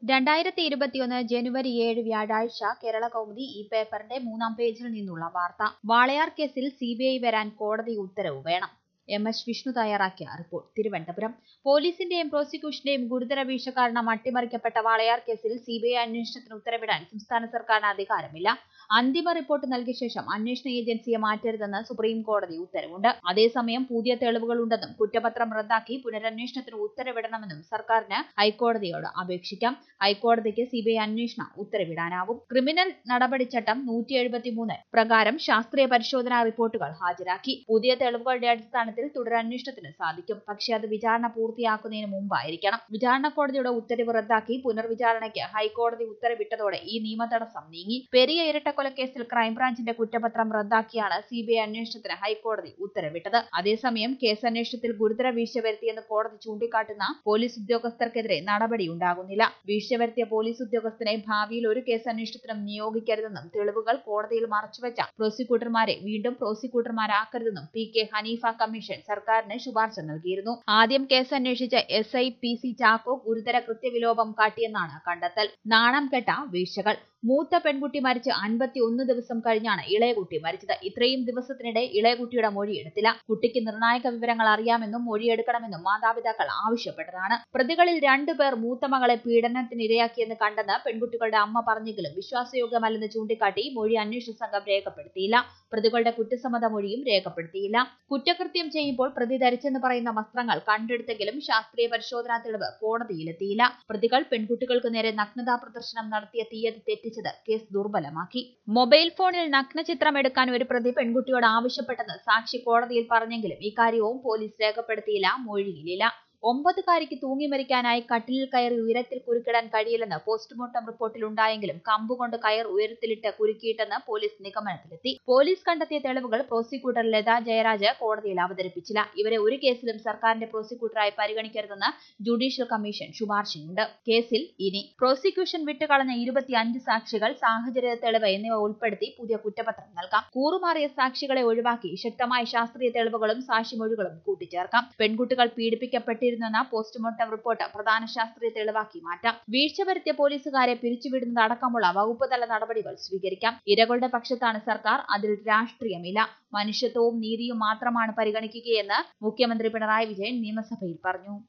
രണ്ടായിരത്തി ഇരുപത്തിയൊന്ന് ജനുവരി ഏഴ് വ്യാഴാഴ്ച കേരള കൗമുദി ഈ പേപ്പറിന്റെ മൂന്നാം പേജിൽ നിന്നുള്ള വാർത്ത വാളയാർ കേസിൽ സിബിഐ വരാൻ കോടതി ഉത്തരവ് വേണം എം എസ് വിഷ്ണു തയ്യാറാക്കിയ റിപ്പോർട്ട് തിരുവനന്തപുരം പോലീസിന്റെയും പ്രോസിക്യൂഷന്റെയും ഗുരുതര വീഴ്ച കാരണം അട്ടിമറിക്കപ്പെട്ട വാളയാർ കേസിൽ സിബിഐ അന്വേഷണത്തിന് ഉത്തരവിടാൻ സംസ്ഥാന സർക്കാരിന് അധികാരമില്ല അന്തിമ റിപ്പോർട്ട് നൽകിയ ശേഷം അന്വേഷണ ഏജൻസിയെ മാറ്റരുതെന്ന് സുപ്രീം കോടതി ഉത്തരവുണ്ട് അതേസമയം പുതിയ തെളിവുകളുണ്ടെന്നും കുറ്റപത്രം റദ്ദാക്കി പുനരന്വേഷണത്തിന് ഉത്തരവിടണമെന്നും സർക്കാരിന് ഹൈക്കോടതിയോട് അപേക്ഷിക്കാം ഹൈക്കോടതിക്ക് സിബിഐ അന്വേഷണ ഉത്തരവിടാനാവും ക്രിമിനൽ നടപടിച്ചട്ടം നൂറ്റി എഴുപത്തിമൂന്ന് പ്രകാരം ശാസ്ത്രീയ പരിശോധനാ റിപ്പോർട്ടുകൾ ഹാജരാക്കി പുതിയ തെളിവുകളുടെ അടിസ്ഥാനത്തിൽ തുടരന്വേഷണത്തിന് സാധിക്കും പക്ഷേ അത് വിചാരണ പൂർത്തിയാക്കുന്നതിന് മുമ്പായിരിക്കണം വിചാരണ കോടതിയുടെ ഉത്തരവ് റദ്ദാക്കി പുനർവിചാരണയ്ക്ക് ഹൈക്കോടതി ഉത്തരവിട്ടതോടെ ഈ നിയമതടസ്സം നീങ്ങി പെരിയ ഇരട്ടക്കൊലക്കേസിൽ ക്രൈംബ്രാഞ്ചിന്റെ കുറ്റപത്രം റദ്ദാക്കിയാണ് സിബിഐ അന്വേഷണത്തിന് ഹൈക്കോടതി ഉത്തരവിട്ടത് അതേസമയം കേസ് അന്വേഷണത്തിൽ ഗുരുതര വീഴ്ച വരുത്തിയെന്ന് കോടതി ചൂണ്ടിക്കാട്ടുന്ന പോലീസ് ഉദ്യോഗസ്ഥർക്കെതിരെ നടപടിയുണ്ടാകുന്നില്ല വീഴ്ച വരുത്തിയ പോലീസ് ഉദ്യോഗസ്ഥനെ ഭാവിയിൽ ഒരു കേസ് അന്വേഷണത്തിനും നിയോഗിക്കരുതെന്നും തെളിവുകൾ കോടതിയിൽ മറച്ചുവെച്ച പ്രോസിക്യൂട്ടർമാരെ വീണ്ടും പ്രോസിക്യൂട്ടർമാരാക്കരുതെന്നും പി കെ ഹനീഫ കമ്മീഷൻ സർക്കാരിന് ശുപാർശ നൽകിയിരുന്നു ആദ്യം കേസ് അന്വേഷിച്ച S I P C Chacko ഗുരുതര കൃത്യവിലോപം കാട്ടിയെന്നാണ് കണ്ടെത്തൽ നാണം കെട്ട വീഴ്ചകൾ മൂത്ത പെൺകുട്ടി മരിച്ച് അൻപത്തി ഒന്ന് ദിവസം കഴിഞ്ഞാണ് ഇളയകുട്ടി മരിച്ചത് ഇത്രയും ദിവസത്തിനിടെ ഇളയകുട്ടിയുടെ മൊഴി എടുത്തില്ല കുട്ടിക്ക് നിർണായക വിവരങ്ങൾ അറിയാമെന്നും മൊഴിയെടുക്കണമെന്നും മാതാപിതാക്കൾ ആവശ്യപ്പെട്ടതാണ് പ്രതികളിൽ രണ്ടുപേർ മൂത്ത മകളെ പീഡനത്തിനിരയാക്കിയെന്ന് കണ്ടെന്ന് പെൺകുട്ടികളുടെ അമ്മ പറഞ്ഞെങ്കിലും വിശ്വാസയോഗ്യമല്ലെന്ന് ചൂണ്ടിക്കാട്ടി മൊഴി അന്വേഷണ സംഘം രേഖപ്പെടുത്തിയില്ല പ്രതികളുടെ കുറ്റസമ്മത മൊഴിയും രേഖപ്പെടുത്തിയില്ല കുറ്റകൃത്യം ചെയ്യുമ്പോൾ പ്രതി ധരിച്ചെന്ന് പറയുന്ന വസ്ത്രങ്ങൾ കണ്ടെടുത്തെങ്കിലും ശാസ്ത്രീയ പരിശോധനാ തെളിവ് കോടതിയിലെത്തിയില്ല പ്രതികൾ പെൺകുട്ടികൾക്ക് നേരെ നഗ്നതാ പ്രദർശനം നടത്തിയ തീയതി തെറ്റിച്ചത് കേസ് ദുർബലമാക്കി മൊബൈൽ ഫോണിൽ നഗ്നചിത്രം എടുക്കാൻ ഒരു പ്രതി പെൺകുട്ടിയോട് ആവശ്യപ്പെട്ടെന്ന് സാക്ഷി കോടതിയിൽ പറഞ്ഞെങ്കിലും ഇക്കാര്യവും പോലീസ് രേഖപ്പെടുത്തിയില്ല മൊഴിയിലില്ല ഒമ്പതുകാരിക്ക് തൂങ്ങി മരിക്കാനായി കട്ടിലിൽ കയറി ഉയരത്തിൽ കുരുക്കിടാൻ കഴിയില്ലെന്ന് പോസ്റ്റ്മോർട്ടം റിപ്പോർട്ടിൽ ഉണ്ടായെങ്കിലും കമ്പുകൊണ്ട് കയർ ഉയരത്തിലിട്ട് കുരുക്കിയിട്ടെന്ന് പോലീസ് നിഗമനത്തിലെത്തി പോലീസ് കണ്ടെത്തിയ തെളിവുകൾ പ്രോസിക്യൂട്ടർ ലത ജയരാജ് കോടതിയിൽ അവതരിപ്പിച്ചില്ല ഇവരെ ഒരു കേസിലും സർക്കാരിന്റെ പ്രോസിക്യൂട്ടറായി പരിഗണിക്കരുതെന്ന് ജുഡീഷ്യൽ കമ്മീഷൻ ശുപാർശയുണ്ട് കേസിൽ ഇനി പ്രോസിക്യൂഷൻ വിട്ടുകളഞ്ഞ ഇരുപത്തിയഞ്ച് സാക്ഷികൾ സാഹചര്യ തെളിവ് എന്നിവ ഉൾപ്പെടുത്തി പുതിയ കുറ്റപത്രം നൽകാം കൂറുമാറിയ സാക്ഷികളെ ഒഴിവാക്കി ശക്തമായ ശാസ്ത്രീയ തെളിവുകളും സാക്ഷിമൊഴികളും കൂട്ടിച്ചേർക്കാം പെൺകുട്ടികൾ പീഡിപ്പിക്കപ്പെട്ടിരുന്നെന്ന പോസ്റ്റ്മോർട്ടം റിപ്പോർട്ട് പ്രധാന ശാസ്ത്രീയ തെളിവാക്കി മാറ്റാം വീഴ്ച വരുത്തിയ പോലീസുകാരെ പിരിച്ചുവിടുന്നതടക്കമുള്ള വകുപ്പ് തല നടപടികൾ സ്വീകരിക്കാം ഇരകളുടെ പക്ഷത്താണ് സർക്കാർ അതിൽ രാഷ്ട്രീയമില്ല മനുഷ്യത്വവും നീതിയും മാത്രമാണ് പരിഗണിക്കുകയെന്ന് മുഖ്യമന്ത്രി പിണറായി വിജയൻ നിയമസഭയിൽ പറഞ്ഞു